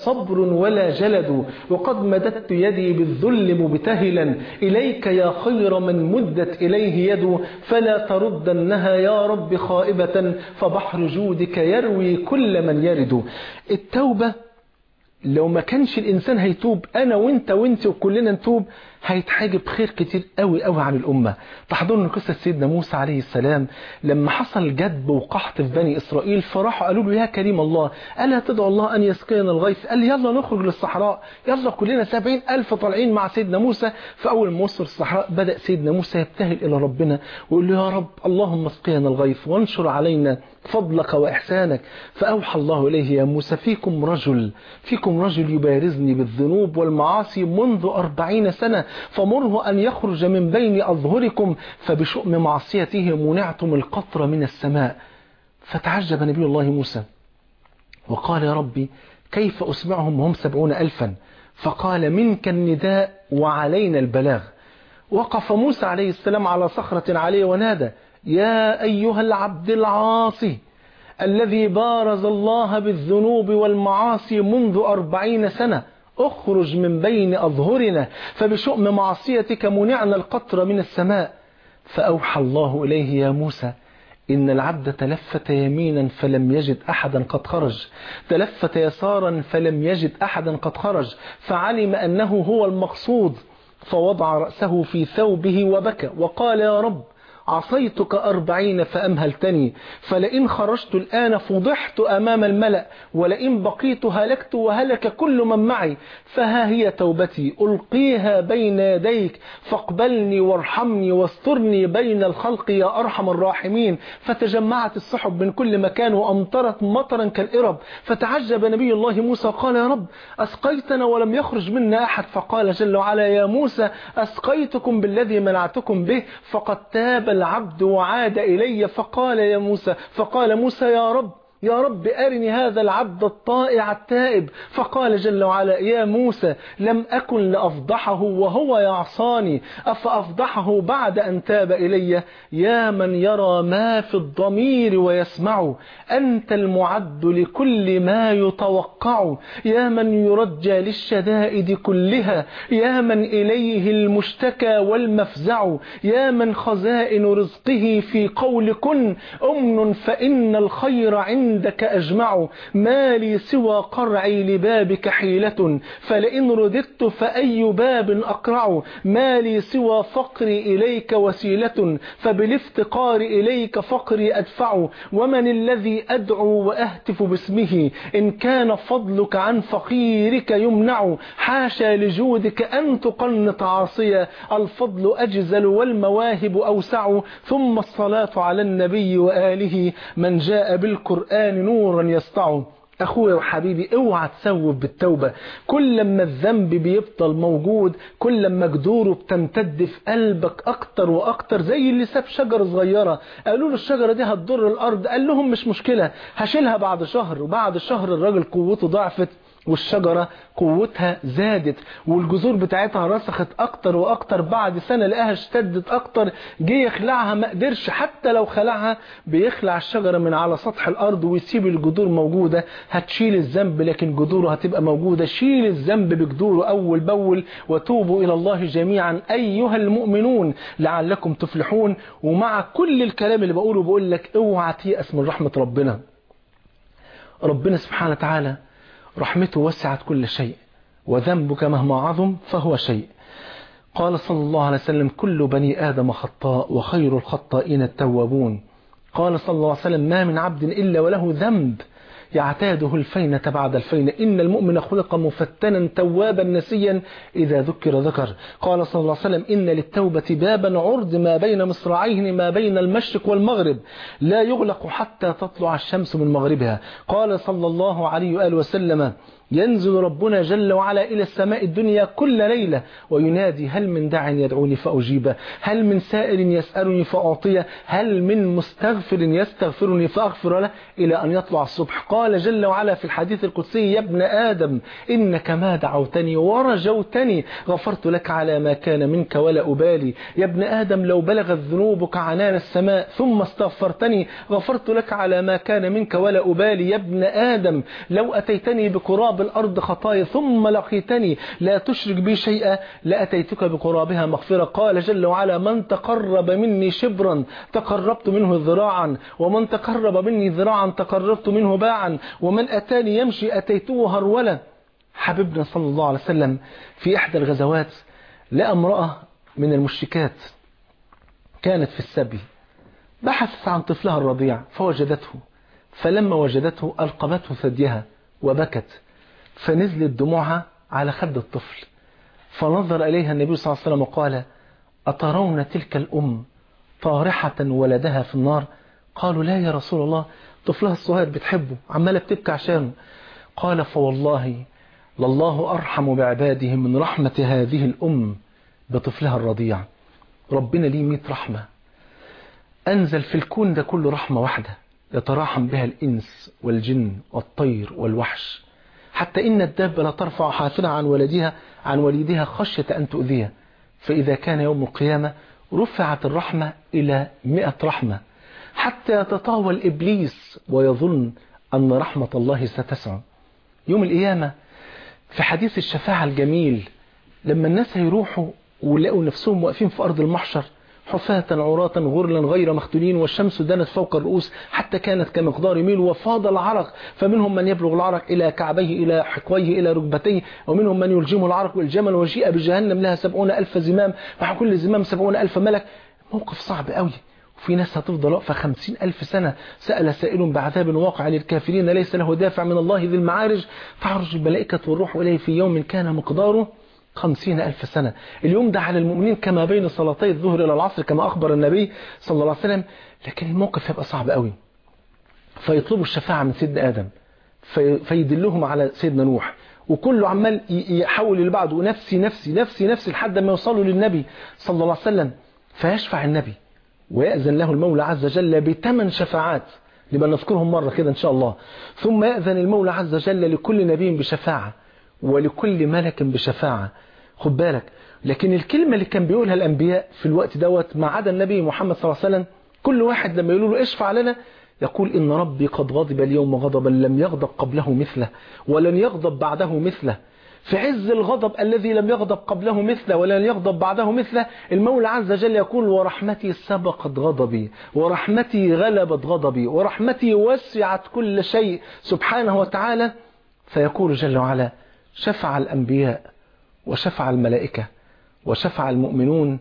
صبر ولا جلد وقد مددت يدي بالذل مبتهلا إليك يا خير من مدت إليه يد فلا تردنها يا رب خائبة فبحر جودك يروي كل من يرد التوبة لو ما كانش الإنسان هيتوب أنا وإنت وإنت وكلنا نتوب هيتحاجب خير كتير قوي قوي عن الأمة تحضرنا قصة سيدنا موسى عليه السلام لما حصل جدب وقحط في بني إسرائيل فراحوا قالوا له يا كريم الله ألا تدعو الله أن يسقينا الغيث قال يلا نخرج للصحراء يلا كلنا سبعين ألف طالعين مع سيدنا موسى فأول ما وصل الصحراء بدأ سيدنا موسى يبتهل إلى ربنا ويقول له يا رب اللهم اسقينا الغيث وانشر علينا فضلك وإحسانك فأوحى الله إليه يا موسى فيكم رجل فيكم رجل يبارزني بالذنوب والمعاصي منذ أربعين سنة فمره أن يخرج من بين أظهركم فبشؤم معصيته منعتم القطر من السماء فتعجب نبي الله موسى وقال يا ربي كيف أسمعهم وهم سبعون ألفا فقال منك النداء وعلينا البلاغ وقف موسى عليه السلام على صخرة عليه ونادى يا أيها العبد العاصي الذي بارز الله بالذنوب والمعاصي منذ أربعين سنة اخرج من بين أظهرنا فبشؤم معصيتك منعنا القطر من السماء فأوحى الله إليه يا موسى إن العبد تلفت يمينا فلم يجد أحدا قد خرج تلفت يسارا فلم يجد أحدا قد خرج فعلم أنه هو المقصود فوضع رأسه في ثوبه وبكى وقال يا رب عصيتك أربعين فأمهلتني فلئن خرجت الآن فضحت أمام الملأ ولئن بقيت هلكت وهلك كل من معي فها هي توبتي ألقيها بين يديك فاقبلني وارحمني واسترني بين الخلق يا أرحم الراحمين فتجمعت السحب من كل مكان وأمطرت مطرا كالإرب فتعجب نبي الله موسى قال يا رب أسقيتنا ولم يخرج منا أحد فقال جل وعلا يا موسى أسقيتكم بالذي منعتكم به فقد تاب العبد وعاد إلي فقال يا موسى فقال موسى يا رب يا رب أرني هذا العبد الطائع التائب فقال جل وعلا يا موسى لم أكن لأفضحه وهو يعصاني أفأفضحه بعد أن تاب إلي يا من يرى ما في الضمير ويسمع أنت المعد لكل ما يتوقع يا من يرجى للشدائد كلها يا من إليه المشتكى والمفزع يا من خزائن رزقه في قول كن أمن فإن الخير عند عندك أجمع ما لي سوى قرعي لبابك حيلة فلئن رددت فأي باب أقرع ما لي سوى فقري إليك وسيلة فبالافتقار إليك فقري أدفع ومن الذي أدعو وأهتف باسمه إن كان فضلك عن فقيرك يمنع حاشا لجودك أن تقنط عاصيا الفضل أجزل والمواهب أوسع ثم الصلاة على النبي وآله من جاء بالقرآن نورا يسطع اخويا وحبيبي اوعى تسوف بالتوبة كل لما الذنب بيفضل موجود كل لما جذوره بتمتد في قلبك اكتر واكتر زي اللي ساب شجرة صغيرة قالوا له الشجرة دي هتضر الارض قال لهم مش مشكلة هشيلها بعد شهر وبعد شهر الراجل قوته ضعفت والشجرة قوتها زادت والجذور بتاعتها رسخت اكتر واكتر بعد سنة لقاها اشتدت اكتر جه يخلعها ما قدرش حتى لو خلعها بيخلع الشجرة من على سطح الارض ويسيب الجذور موجودة هتشيل الذنب لكن جذوره هتبقى موجودة شيل الذنب بجذوره اول باول وتوبوا الى الله جميعا ايها المؤمنون لعلكم تفلحون ومع كل الكلام اللي بقوله بقول لك اوعى تيأس من رحمة ربنا ربنا سبحانه وتعالى رحمته وسعت كل شيء وذنبك مهما عظم فهو شيء قال صلى الله عليه وسلم كل بني آدم خطاء وخير الخطائين التوابون قال صلى الله عليه وسلم ما من عبد إلا وله ذنب يعتاده الفينة بعد الفينة إن المؤمن خلق مفتنا توابا نسيا إذا ذكر ذكر قال صلى الله عليه وسلم إن للتوبة بابا عرض ما بين مصراعيه ما بين المشرق والمغرب لا يغلق حتى تطلع الشمس من مغربها قال صلى الله عليه وآله وسلم ينزل ربنا جل وعلا إلى السماء الدنيا كل ليلة وينادي هل من داع يدعوني فأجيبه هل من سائل يسألني فأعطيه هل من مستغفر يستغفرني فأغفر له إلى أن يطلع الصبح قال جل وعلا في الحديث القدسي يا ابن آدم إنك ما دعوتني ورجوتني غفرت لك على ما كان منك ولا أبالي يا ابن آدم لو بلغت ذنوبك عنان السماء ثم استغفرتني غفرت لك على ما كان منك ولا أبالي يا ابن آدم لو أتيتني بقراب الأرض خطايا ثم لقيتني لا تشرك بي شيئا لأتيتك بقرابها مغفرة قال جل وعلا من تقرب مني شبرا تقربت منه ذراعا ومن تقرب مني ذراعا تقربت منه باعا ومن أتاني يمشي أتيته هرولا حبيبنا صلى الله عليه وسلم في إحدى الغزوات لقى امرأة من المشركات كانت في السبي بحثت عن طفلها الرضيع فوجدته فلما وجدته ألقمته ثديها وبكت فنزلت دموعها على خد الطفل فنظر إليها النبي صلى الله عليه وسلم وقال أترون تلك الأم طارحة ولدها في النار قالوا لا يا رسول الله طفلها الصغير بتحبه عمالة بتبكي عشانه قال فوالله لله أرحم بعباده من رحمة هذه الأم بطفلها الرضيع ربنا ليه مئة رحمة أنزل في الكون ده كله رحمة واحدة يتراحم بها الإنس والجن والطير والوحش حتى إن الدابة لا ترفع حافلها عن ولدها عن وليدها خشية أن تؤذيه فإذا كان يوم القيامة رفعت الرحمة إلى مئة رحمة حتى يتطاول إبليس ويظن أن رحمة الله ستسع يوم القيامة في حديث الشفاعة الجميل لما الناس هيروحوا ولقوا نفسهم واقفين في أرض المحشر حفاة عراة غرلا غير مختولين والشمس دنت فوق الرؤوس حتى كانت كمقدار ميل وفاض العرق فمنهم من يبلغ العرق إلى كعبيه إلى حقويه إلى ركبتيه ومنهم من يلجمه العرق والجمل وجيء بجهنم لها سبعون ألف زمام مع كل زمام سبعون ألف ملك موقف صعب قوي وفي ناس هتفضل واقفة خمسين ألف سنة سأل سائل بعذاب واقع للكافرين ليس له دافع من الله ذي المعارج تعرج الملائكة والروح إليه في يوم كان مقداره خمسين ألف سنة اليوم ده على المؤمنين كما بين صلاتي الظهر إلى العصر كما أخبر النبي صلى الله عليه وسلم لكن الموقف هيبقى صعب قوي فيطلبوا الشفاعة من سيدنا آدم في فيدلهم على سيدنا نوح وكله عمال يحول اللي بعده نفسي نفسي نفسي نفسي لحد ما يوصلوا للنبي صلى الله عليه وسلم فيشفع النبي ويأذن له المولى عز وجل بثمان شفاعات لما نذكرهم مرة كده إن شاء الله ثم يأذن المولى عز وجل لكل نبي بشفاعة ولكل ملك بشفاعة خد بالك لكن الكلمة اللي كان بيقولها الأنبياء في الوقت دوت ما عدا النبي محمد صلى الله عليه وسلم كل واحد لما يقولوا له اشفع لنا يقول إن ربي قد غضب اليوم غضبا لم يغضب قبله مثله ولن يغضب بعده مثله في عز الغضب الذي لم يغضب قبله مثله ولن يغضب بعده مثله المولى عز وجل يقول ورحمتي سبقت غضبي ورحمتي غلبت غضبي ورحمتي وسعت كل شيء سبحانه وتعالى فيقول جل وعلا شفع الأنبياء وشفع الملائكة وشفع المؤمنون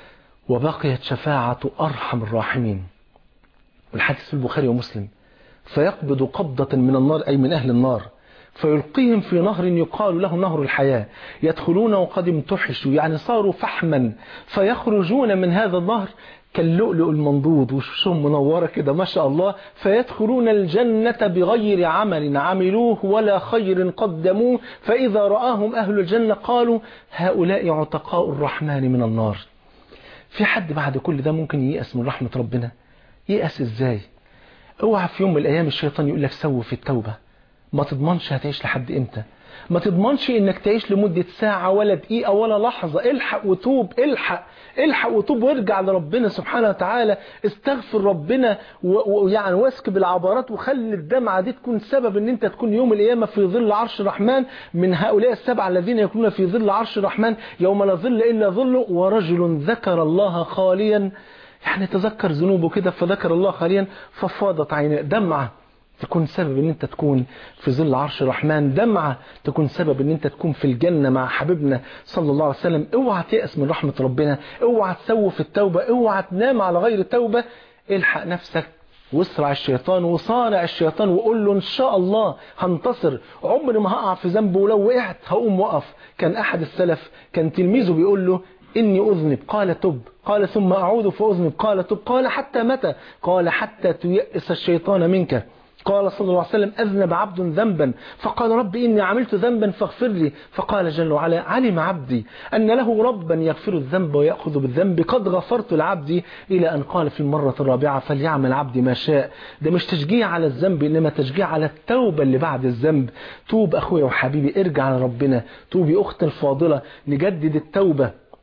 وبقيت شفاعة أرحم الراحمين والحديث في البخاري ومسلم فيقبض قبضة من النار أي من أهل النار فيلقيهم في نهر يقال له نهر الحياة يدخلون وقد امتحشوا يعني صاروا فحما فيخرجون من هذا النهر كاللؤلؤ المنضود وشوشهم منورة كده ما شاء الله فيدخلون الجنة بغير عمل عملوه ولا خير قدموه فإذا رآهم أهل الجنة قالوا هؤلاء عتقاء الرحمن من النار في حد بعد كل ده ممكن ييأس من رحمة ربنا ييأس ازاي اوعى في يوم من الايام الشيطان يقول لك سوي في التوبة ما تضمنش هتعيش لحد امتى ما تضمنش انك تعيش لمدة ساعة ولا دقيقة ولا لحظة الحق وتوب الحق الحق وتوب وارجع لربنا سبحانه وتعالى استغفر ربنا ويعني واسكب العبارات وخلي الدمعة دي تكون سبب ان انت تكون يوم القيامة في ظل عرش الرحمن من هؤلاء السبعة الذين يكونون في ظل عرش الرحمن يوم لا ظل الا ظله ورجل ذكر الله خاليا يعني تذكر ذنوبه كده فذكر الله خاليا ففاضت عينه دمعة تكون سبب ان انت تكون في ظل عرش الرحمن دمعة تكون سبب ان انت تكون في الجنة مع حبيبنا صلى الله عليه وسلم اوعى تيأس من رحمة ربنا اوعى تسوف التوبة اوعى تنام على غير التوبة الحق نفسك واسرع الشيطان وصارع الشيطان وقول له ان شاء الله هنتصر عمري ما هقع في ذنب ولو وقعت هقوم وقف كان احد السلف كان تلميذه بيقول له إني أذنب قال تب قال ثم أعود فأذنب قال تب قال حتى متى قال حتى تيأس الشيطان منك قال صلى الله عليه وسلم أذنب عبد ذنبا فقال رب إني عملت ذنبا فاغفر لي فقال جل وعلا علم عبدي أن له ربا يغفر الذنب ويأخذ بالذنب قد غفرت لعبدي إلى أن قال في المرة الرابعة فليعمل عبدي ما شاء ده مش تشجيع على الذنب إنما تشجيع على التوبة اللي بعد الذنب توب أخويا وحبيبي ارجع لربنا توبي أختي الفاضلة نجدد التوبة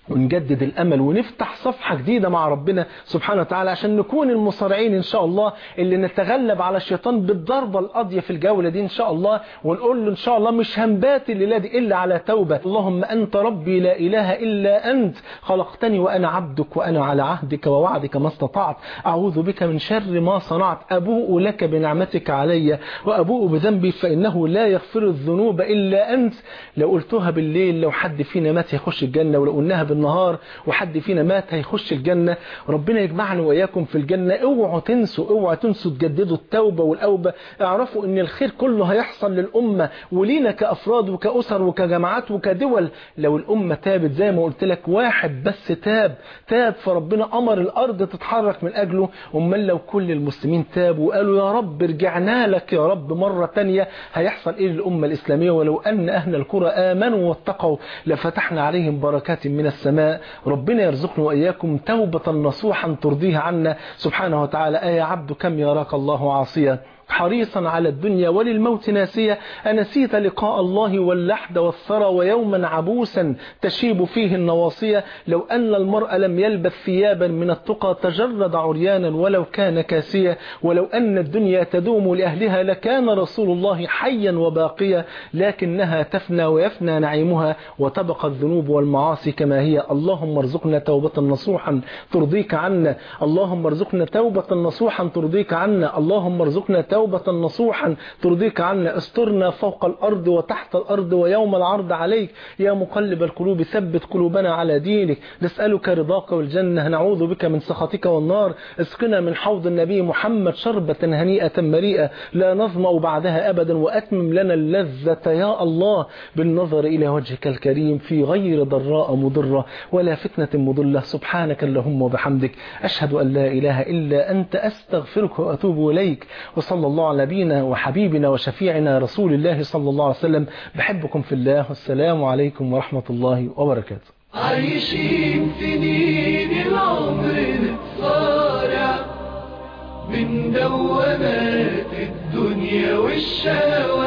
ونجدد الأمل ونفتح صفحة جديدة مع ربنا سبحانه وتعالى عشان نكون المصارعين إن شاء الله اللي نتغلب على الشيطان بالضربة القاضية في الجولة دي إن شاء الله ونقول له إن شاء الله مش هنبات الليلة دي إلا على توبة اللهم أنت ربي لا إله إلا أنت خلقتني وأنا عبدك وأنا على عهدك ووعدك ما استطعت أعوذ بك من شر ما صنعت أبوء لك بنعمتك علي وأبوء بذنبي فإنه لا يغفر الذنوب إلا أنت لو قلتها بالليل لو حد فينا مات يخش الجنة ولو قلناها بالنهار وحد فينا مات هيخش الجنة ربنا يجمعنا وإياكم في الجنة اوعوا تنسوا اوعوا تنسوا تجددوا التوبة والأوبة اعرفوا ان الخير كله هيحصل للأمة ولينا كأفراد وكأسر وكجماعات وكدول لو الأمة تابت زي ما قلت لك واحد بس تاب تاب فربنا أمر الأرض تتحرك من أجله أمال لو كل المسلمين تابوا وقالوا يا رب رجعنا لك يا رب مرة تانية هيحصل إيه للأمة الإسلامية ولو أن أهل القرى آمنوا واتقوا لفتحنا عليهم بركات من السماء ربنا يرزقنا وإياكم توبة نصوحا ترضيها عنا سبحانه وتعالى آية عبد كم يراك الله عاصيا حريصا على الدنيا وللموت ناسية أنسيت لقاء الله واللحد والثرى ويوما عبوسا تشيب فيه النواصية لو أن المرء لم يلبث ثيابا من التقى تجرد عريانا ولو كان كاسيا ولو أن الدنيا تدوم لأهلها لكان رسول الله حيا وباقيا لكنها تفنى ويفنى نعيمها وتبقى الذنوب والمعاصي كما هي اللهم ارزقنا توبة نصوحا ترضيك عنا اللهم ارزقنا توبة نصوحا ترضيك عنا اللهم ارزقنا توبة نصوحا ترضيك عنا استرنا فوق الأرض وتحت الأرض ويوم العرض عليك يا مقلب القلوب ثبت قلوبنا على دينك نسألك رضاك والجنة نعوذ بك من سخطك والنار اسقنا من حوض النبي محمد شربة هنيئة مريئة لا نظمأ بعدها أبدا وأتمم لنا اللذة يا الله بالنظر إلى وجهك الكريم في غير ضراء مضرة ولا فتنة مضلة سبحانك اللهم وبحمدك أشهد أن لا إله إلا أنت أستغفرك وأتوب إليك وصلى الله على نبينا وحبيبنا وشفيعنا رسول الله صلى الله عليه وسلم بحبكم في الله والسلام عليكم ورحمة الله وبركاته عايشين في نيل العمر نتصارع من دوامات الدنيا والشهوات